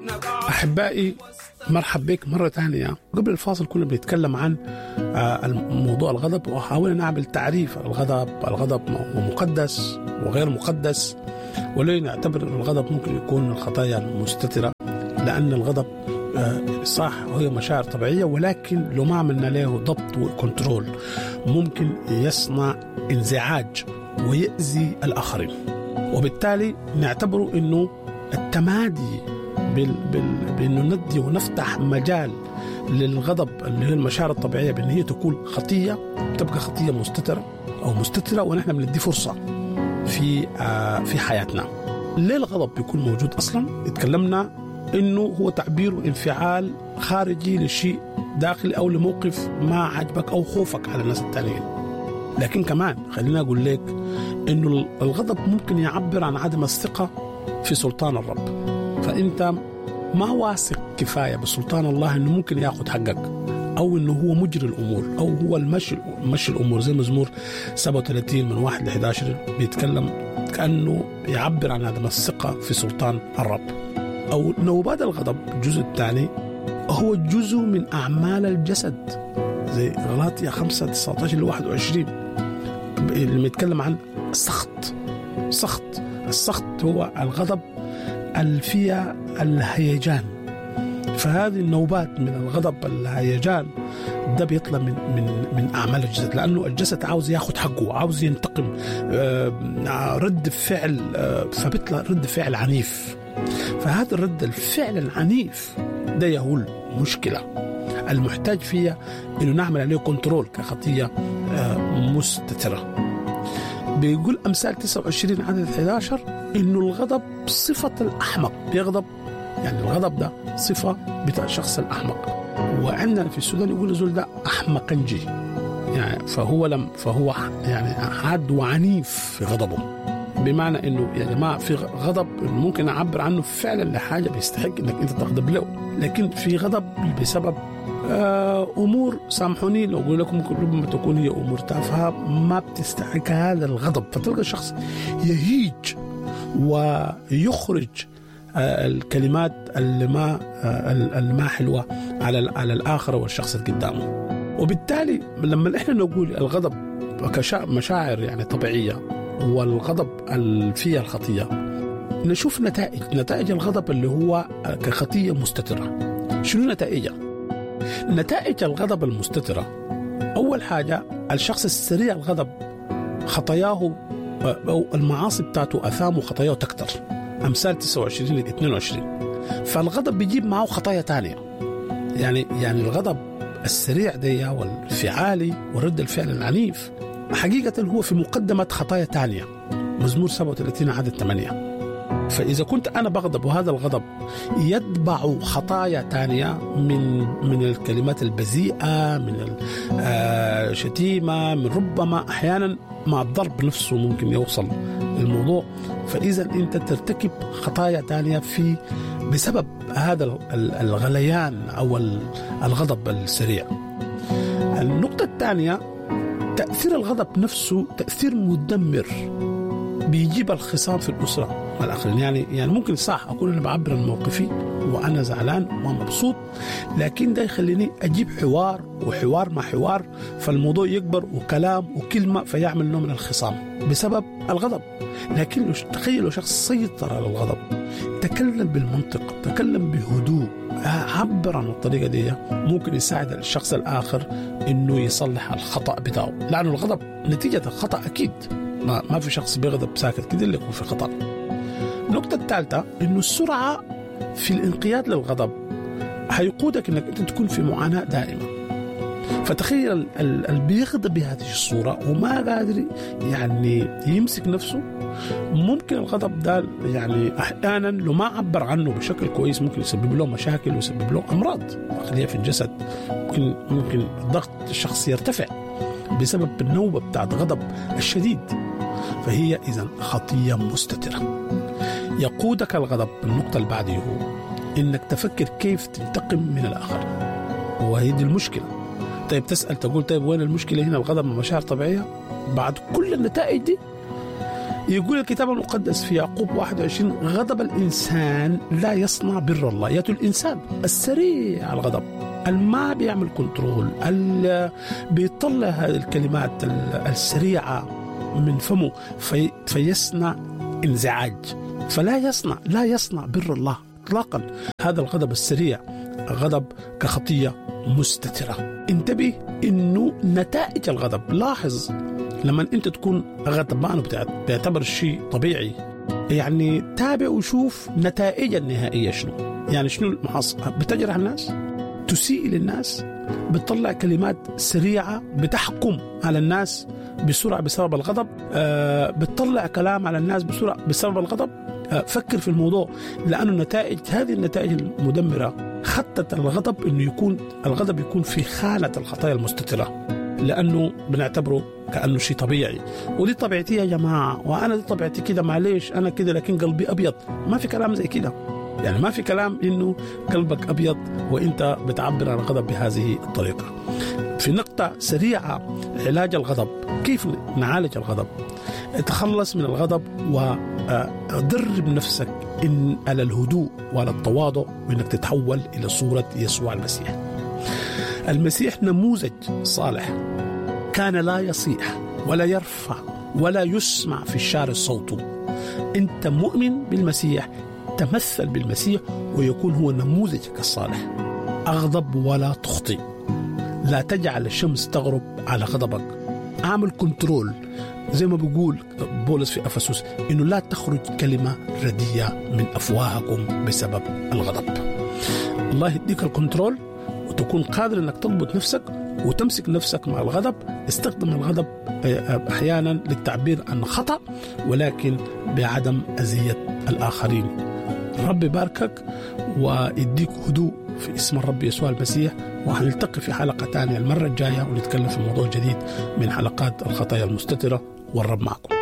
أحبائي مرحب بك مرة ثانية قبل الفاصل كنا بنتكلم عن آه، موضوع الغضب وحاولنا نعمل تعريف الغضب الغضب مقدس وغير مقدس وليه نعتبر أن الغضب ممكن يكون من الخطايا المستترة لأن الغضب آه، صح وهي مشاعر طبيعية ولكن لو ما عملنا له ضبط وكنترول ممكن يصنع انزعاج ويأذي الآخرين وبالتالي نعتبره أنه التمادي بال بال بأنه ندي ونفتح مجال للغضب اللي هي المشاعر الطبيعية بأن هي تكون خطية تبقى خطية مستترة أو مستترة ونحن بندي فرصة في آه في حياتنا ليه الغضب بيكون موجود أصلا اتكلمنا انه هو تعبير وانفعال خارجي لشيء داخلي او لموقف ما عجبك او خوفك على الناس التانيين لكن كمان خليني اقول لك انه الغضب ممكن يعبر عن عدم الثقه في سلطان الرب فانت ما واثق كفايه بسلطان الله انه ممكن ياخذ حقك او انه هو مجري الامور او هو المشي مشي الامور زي مزمور 37 من 1 ل 11 بيتكلم كانه يعبر عن عدم الثقه في سلطان الرب أو نوبات الغضب الجزء الثاني هو جزء من أعمال الجسد زي غلاطيا 5 19 ل 21 اللي يتكلم عن سخط سخط السخط هو الغضب اللي فيها الهيجان فهذه النوبات من الغضب الهيجان ده بيطلع من من من اعمال الجسد لانه الجسد عاوز ياخذ حقه عاوز ينتقم آه، رد فعل آه، فبيطلع رد فعل عنيف فهذا الرد الفعل العنيف ده يهول مشكلة المحتاج فيها انه نعمل عليه كنترول كخطية آه، مستترة بيقول امثال 29 عدد 11 انه الغضب صفة الاحمق بيغضب يعني الغضب ده صفة بتاع الشخص الاحمق وعندنا في السودان يقول الزول ده احمقنجي يعني فهو لم فهو يعني حاد وعنيف في غضبه بمعنى انه يا جماعه في غضب ممكن اعبر عنه فعلا لحاجه بيستحق انك انت تغضب له لكن في غضب بسبب آه امور سامحوني لو اقول لكم ممكن ربما تكون هي امور تافهه ما بتستحق هذا الغضب فتلقى الشخص يهيج ويخرج آه الكلمات اللي ما آه اللي ما حلوه على على الاخر والشخص اللي قدامه وبالتالي لما احنا نقول الغضب كمشاعر يعني طبيعيه والغضب اللي فيها الخطية نشوف نتائج نتائج الغضب اللي هو كخطية مستترة شنو نتائجها نتائج الغضب المستترة أول حاجة الشخص السريع الغضب خطاياه أو المعاصي بتاعته أثامه خطاياه تكتر أمثال 29 ل 22 فالغضب بيجيب معه خطايا تانية يعني يعني الغضب السريع دي والانفعالي ورد الفعل العنيف حقيقة هو في مقدمة خطايا تانية مزمور 37 عدد 8 فإذا كنت أنا بغضب وهذا الغضب يتبع خطايا تانية من من الكلمات البذيئة من الشتيمة من ربما أحيانا مع الضرب نفسه ممكن يوصل الموضوع فإذا أنت ترتكب خطايا تانية في بسبب هذا الغليان أو الغضب السريع النقطة الثانية تأثير الغضب نفسه تأثير مدمر بيجيب الخصام في الأسرة مع الآخرين يعني يعني ممكن صح أكون أنا بعبر عن موقفي وأنا زعلان ومبسوط لكن ده يخليني أجيب حوار وحوار مع حوار فالموضوع يكبر وكلام وكلمة فيعمل نوع من الخصام بسبب الغضب لكن لو تخيلوا شخص سيطر على الغضب تكلم بالمنطق تكلم بهدوء عبر عن الطريقة دي ممكن يساعد الشخص الآخر إنه يصلح الخطأ بتاعه لأنه الغضب نتيجة الخطأ أكيد ما, ما في شخص بيغضب ساكت كده اللي يكون في خطأ النقطة الثالثة إنه السرعة في الانقياد للغضب هيقودك إنك أنت تكون في معاناة دائمة فتخيل اللي بيغضب بهذه الصورة وما قادر يعني يمسك نفسه ممكن الغضب ده يعني احيانا لو ما عبر عنه بشكل كويس ممكن يسبب له مشاكل ويسبب له امراض داخليه في الجسد ممكن ممكن ضغط الشخص يرتفع بسبب النوبه بتاعت غضب الشديد فهي اذا خطيه مستتره يقودك الغضب النقطه اللي بعده هو انك تفكر كيف تنتقم من الاخر وهي دي المشكله طيب تسال تقول طيب وين المشكله هنا الغضب مشاعر طبيعيه بعد كل النتائج دي يقول الكتاب المقدس في يعقوب 21 غضب الإنسان لا يصنع بر الله يأتي الإنسان السريع الغضب ما بيعمل كنترول بيطلع هذه الكلمات السريعة من فمه في فيصنع انزعاج فلا يصنع لا يصنع بر الله اطلاقا هذا الغضب السريع غضب كخطيه مستتره انتبه انه نتائج الغضب لاحظ لما انت تكون غضبان وبتعتبر الشيء طبيعي يعني تابع وشوف نتائج النهائيه شنو يعني شنو المحص بتجرح الناس تسيء للناس بتطلع كلمات سريعه بتحكم على الناس بسرعه بسبب الغضب آه بتطلع كلام على الناس بسرعه بسبب الغضب آه فكر في الموضوع لانه النتائج هذه النتائج المدمره خطت الغضب انه يكون الغضب يكون في خانه الخطايا المستتره لانه بنعتبره كانه شيء طبيعي ودي طبيعتي يا جماعه وانا دي طبيعتي كده معليش انا كده لكن قلبي ابيض ما في كلام زي كده يعني ما في كلام انه قلبك ابيض وانت بتعبر عن الغضب بهذه الطريقه في نقطة سريعة علاج الغضب كيف نعالج الغضب تخلص من الغضب ودرب نفسك إن على الهدوء وعلى التواضع وإنك تتحول إلى صورة يسوع المسيح المسيح نموذج صالح كان لا يصيح ولا يرفع ولا يسمع في الشارع صوته انت مؤمن بالمسيح تمثل بالمسيح ويكون هو نموذجك الصالح اغضب ولا تخطئ لا تجعل الشمس تغرب على غضبك اعمل كنترول زي ما بيقول بولس في افسس انه لا تخرج كلمه رديه من افواهكم بسبب الغضب الله يديك الكنترول وتكون قادر انك تضبط نفسك وتمسك نفسك مع الغضب استخدم الغضب احيانا للتعبير عن خطا ولكن بعدم اذيه الاخرين رب يباركك ويديك هدوء في اسم الرب يسوع المسيح وهنلتقي في حلقة ثانية المرة الجاية ونتكلم في موضوع جديد من حلقات الخطايا المستترة والرب معكم